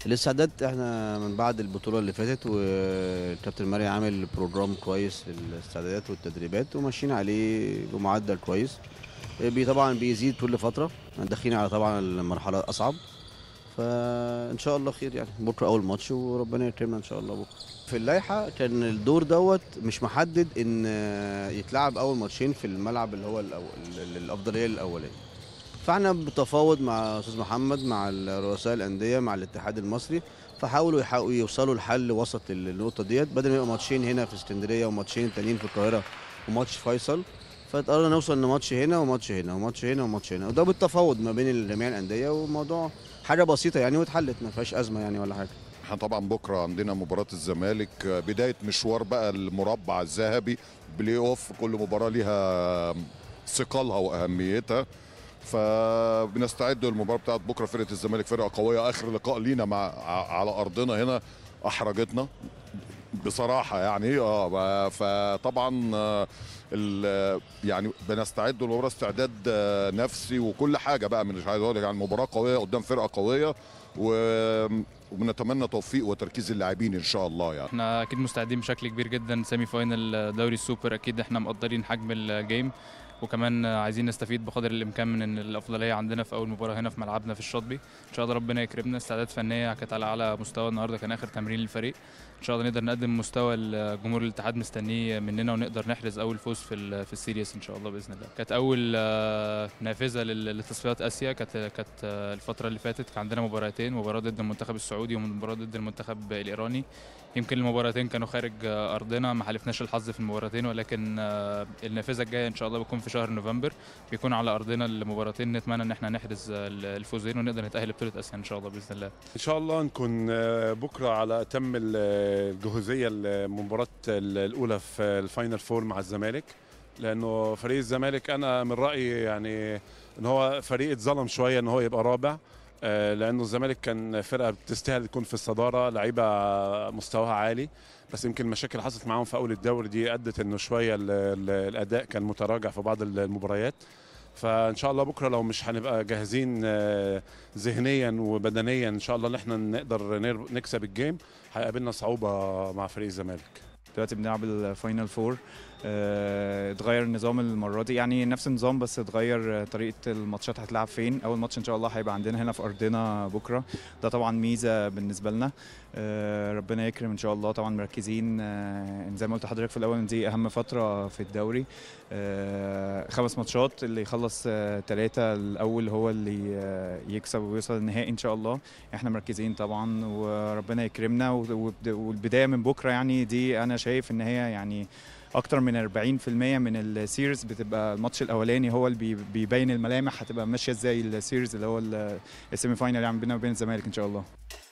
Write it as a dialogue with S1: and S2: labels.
S1: الاستعداد احنا من بعد البطوله اللي فاتت والكابتن مريم عامل بروجرام كويس للاستعدادات والتدريبات وماشيين عليه بمعدل كويس بي طبعا بيزيد كل فتره داخلين على طبعا المرحله الاصعب فان شاء الله خير يعني بكره اول ماتش وربنا يكرمنا ان شاء الله بكره في اللائحه كان الدور دوت مش محدد ان يتلعب اول ماتشين في الملعب اللي هو الأول الافضليه الاوليه فاحنا بتفاوض مع استاذ محمد مع رؤساء الانديه مع الاتحاد المصري فحاولوا يحاولوا يوصلوا لحل وسط النقطه ديت بدل ما يبقى ماتشين هنا في اسكندريه وماتشين تانيين في القاهره وماتش فيصل فقررنا نوصل لماتش هنا وماتش هنا وماتش هنا وماتش هنا وده بالتفاوض ما بين جميع الانديه والموضوع حاجه بسيطه يعني واتحلت ما فيهاش ازمه يعني ولا حاجه
S2: احنا طبعا بكره عندنا مباراه الزمالك بدايه مشوار بقى المربع الذهبي بلاي اوف كل مباراه ليها ثقلها واهميتها فبنستعد للمباراه بتاعت بكره فرقه الزمالك فرقه قويه اخر لقاء لينا مع على ارضنا هنا احرجتنا بصراحه يعني اه فطبعا يعني بنستعد للمباراه استعداد نفسي وكل حاجه بقى من مش عايز اقول يعني مباراه قويه قدام فرقه قويه و وبنتمنى توفيق وتركيز اللاعبين ان شاء الله يعني
S3: احنا اكيد مستعدين بشكل كبير جدا سيمي فاينل دوري السوبر اكيد احنا مقدرين حجم الجيم وكمان عايزين نستفيد بقدر الامكان من ان الافضليه عندنا في اول مباراه هنا في ملعبنا في الشاطبي ان شاء الله ربنا يكرمنا استعداد فنيه كانت على اعلى مستوى النهارده كان اخر تمرين للفريق ان شاء الله نقدر نقدم مستوى الجمهور الاتحاد مستنيه مننا ونقدر نحرز اول فوز في في السيريس ان شاء الله باذن الله كانت اول نافذه لتصفيات اسيا كانت كانت الفتره اللي فاتت كان عندنا مباراتين مباراه ضد المنتخب السعودي ومباراه ضد المنتخب الايراني يمكن المباراتين كانوا خارج ارضنا ما حالفناش الحظ في المباراتين ولكن النافذه الجايه ان شاء الله بتكون في شهر نوفمبر بيكون على ارضنا المباراتين نتمنى ان احنا نحرز الفوزين ونقدر نتاهل لبطوله اسيا ان شاء الله باذن الله
S4: ان شاء الله نكون بكره على اتم الجهوزيه المباراه الاولى في الفاينل فور مع الزمالك لانه فريق الزمالك انا من رايي يعني ان هو فريق اتظلم شويه ان هو يبقى رابع لانه الزمالك كان فرقه بتستاهل تكون في الصداره لعيبه مستواها عالي بس يمكن المشاكل اللي حصلت معاهم في اول الدوري دي ادت انه شويه الاداء كان متراجع في بعض المباريات فان شاء الله بكره لو مش هنبقى جاهزين ذهنيا وبدنيا ان شاء الله ان احنا نقدر نكسب الجيم هيقابلنا صعوبه مع فريق الزمالك
S5: دلوقتي بنلعب الفاينل فور اه اتغير النظام المره دي يعني نفس النظام بس اتغير طريقه الماتشات هتلعب فين اول ماتش ان شاء الله هيبقى عندنا هنا في ارضنا بكره ده طبعا ميزه بالنسبه لنا اه ربنا يكرم ان شاء الله طبعا مركزين اه زي ما قلت لحضرتك في الاول دي اهم فتره في الدوري خمس ماتشات اللي يخلص ثلاثه الاول هو اللي يكسب ويوصل النهائي ان شاء الله احنا مركزين طبعا وربنا يكرمنا والبدايه من بكره يعني دي انا شايف ان هي يعني اكتر من 40% من السيريز بتبقى الماتش الاولاني هو اللي بيبين الملامح هتبقى ماشيه ازاي السيريز اللي هو السيمي فاينل يعني بيننا وبين الزمالك ان شاء الله